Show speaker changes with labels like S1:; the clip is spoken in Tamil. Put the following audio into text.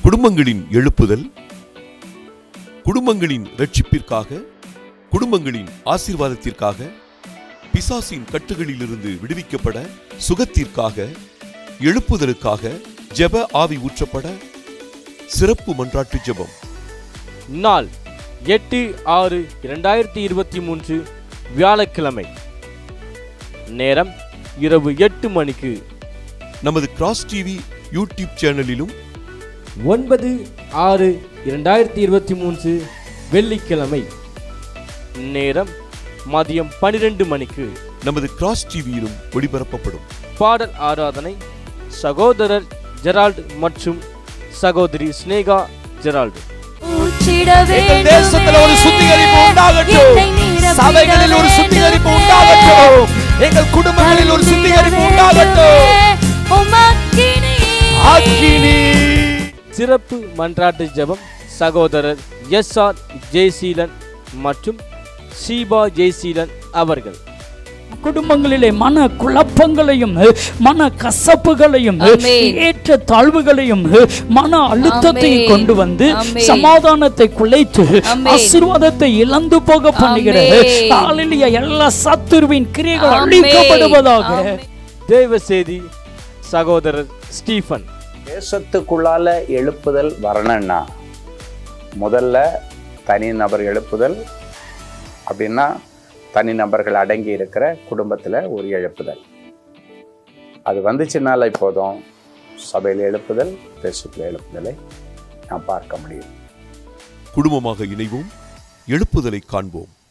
S1: குடும்பங்களின் எழுப்புதல் குடும்பங்களின் ரட்சிப்பிற்காக குடும்பங்களின் ஆசீர்வாதத்திற்காக பிசாசின் கட்டுகளிலிருந்து விடுவிக்கப்பட சுகத்திற்காக எழுப்புதலுக்காக ஜெப ஆவி ஊற்றப்பட சிறப்பு மன்றாட்டு ஜெபம்
S2: நாள் எட்டு ஆறு இரண்டாயிரத்தி இருபத்தி மூன்று வியாழக்கிழமை நேரம் இரவு எட்டு மணிக்கு
S1: நமது கிராஸ் டிவி யூடியூப் சேனலிலும்
S2: ஒன்பது ஆறு இரண்டாயிரத்தி இருபத்தி மூன்று வெள்ளிக்கிழமை நேரம் மதியம் பன்னிரெண்டு மணிக்கு
S1: நமது கிராஸ் டிவியிலும் ஒளிபரப்பப்படும்
S2: பாடல் ஆராதனை சகோதரர் ஜெரால்டு மற்றும் சகோதரி ஸ்னேகா ஜெரால்டு
S3: ஊற்றிட
S4: எங்கள்
S3: வேண்டுமே.
S4: தேசத்துல ஒரு சுத்திகரிப்பு உண்டாகட்டும்
S3: என்னை நிரப்பிட
S4: சபைகளில் ஒரு சுத்திகரிப்பு
S3: வேண்டுமே.
S4: உண்டாகட்டும் எங்கள் குடும்பங்களில் ஒரு சுத்திகரிப்பு உண்டாகட்டும்
S3: உமக்கினி.
S4: அக்கினி
S2: சிறப்பு மன்றாட்டு ஜெபம் சகோதரர் எஸ் ஆர் ஜெய்சீலன் மற்றும் ஷீபா ஜெய்சீலன் அவர்கள்
S5: குடும்பங்களிலே மன குழப்பங்களையும் மன கசப்புகளையும்
S3: ஆமென்.
S5: ஏற்ற தாழ்வுகளையும் மன அழுத்தத்தையும்
S3: ஆமென்.
S5: கொண்டு வந்து
S3: ஆமென்.
S5: சமாதானத்தை குலைத்து
S3: ஆமென்.
S5: ஆசீர்வாதத்தை இழந்து போக பண்ணுகிற
S3: ஆமென்.
S5: ஹalleluya, எல்லா சத்துருவின் கிரியைகள்
S3: ஆமென்.
S5: அழிக்கப்படுவதாக
S3: ஆமென்.
S2: தேவ செய்தி சகோதரர் ஸ்டீஃபன்
S6: தேசத்துக்குள்ளால எழுப்புதல் வரணும்னா முதல்ல தனிநபர் எழுப்புதல் அப்படின்னா தனிநபர்கள் அடங்கி இருக்கிற குடும்பத்தில் ஒரு எழுப்புதல் அது வந்துச்சுனாலே போதும் சபையில் எழுப்புதல் தேசத்தில் எழுப்புதலை நான் பார்க்க முடியும்
S1: குடும்பமாக இணைவோம் எழுப்புதலை காண்போம்